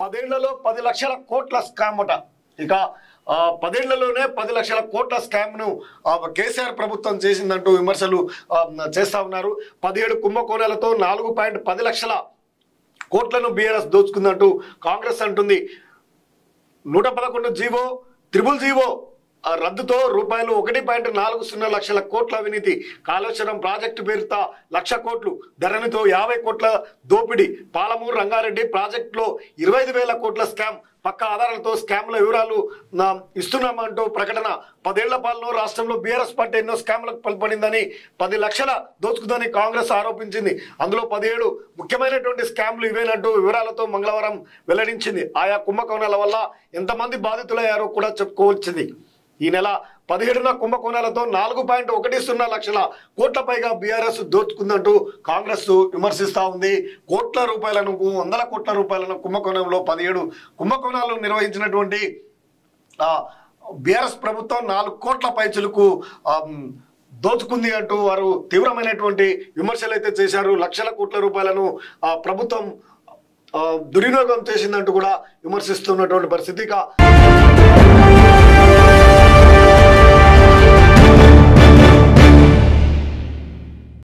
పదేళ్లలో పది లక్షల కోట్ల స్కామ్ అట ఇక ఆ, పదేళ్లలోనే పది లక్షల కోట్ల స్కామ్ ను ఆ, కేసీఆర్ ప్రభుత్వం చేసిందంటూ విమర్శలు ఆ, చేస్తా ఉన్నారు పదిహేడు కుంభకోణాలతో నాలుగు పాయింట్ పది లక్షల కోట్లను బీఆర్ఎస్ దోచుకుందంటూ కాంగ్రెస్ అంటుంది నూట పదకొండు జీవో త్రిబుల్ జీవో ఆ రద్దుతో రూపాయలు ఒకటి పాయింట్ నాలుగు సున్నా లక్షల కోట్ల అవినీతి కాళేశ్వరం ప్రాజెక్టు పేరుత లక్ష కోట్లు ధరణితో యాభై కోట్ల దోపిడీ పాలమూరు రంగారెడ్డి ప్రాజెక్టులో ఇరవై ఐదు వేల కోట్ల స్కామ్ పక్క ఆధారాలతో స్కామ్ల వివరాలు నా ఇస్తున్నామంటూ ప్రకటన పదేళ్ల పాలన రాష్ట్రంలో బీఆర్ఎస్ పార్టీ ఎన్నో స్కామ్లకు పాల్పడిందని పది లక్షల దోచుకుందని కాంగ్రెస్ ఆరోపించింది అందులో పదిహేడు ముఖ్యమైనటువంటి స్కామ్లు ఇవేనంటూ వివరాలతో మంగళవారం వెల్లడించింది ఆయా కుంభకోణాల వల్ల ఎంతమంది బాధితులయ్యారో కూడా చెప్పుకోవచ్చింది ఈ నెల పదిహేడున కుంభకోణాలతో నాలుగు పాయింట్ ఒకటి సున్నా లక్షల కోట్ల పైగా బీఆర్ఎస్ దోచుకుందంటూ కాంగ్రెస్ విమర్శిస్తా ఉంది కోట్ల రూపాయలను వందల కోట్ల రూపాయలను కుంభకోణంలో పదిహేడు కుంభకోణాలు నిర్వహించినటువంటి బీఆర్ఎస్ ప్రభుత్వం నాలుగు కోట్ల పైచులకు ఆ, దోచుకుంది అంటూ వారు తీవ్రమైనటువంటి విమర్శలు అయితే చేశారు లక్షల కోట్ల రూపాయలను ఆ, ప్రభుత్వం ఆ, దుర్వినియోగం చేసిందంటూ కూడా విమర్శిస్తున్నటువంటి పరిస్థితి ఇక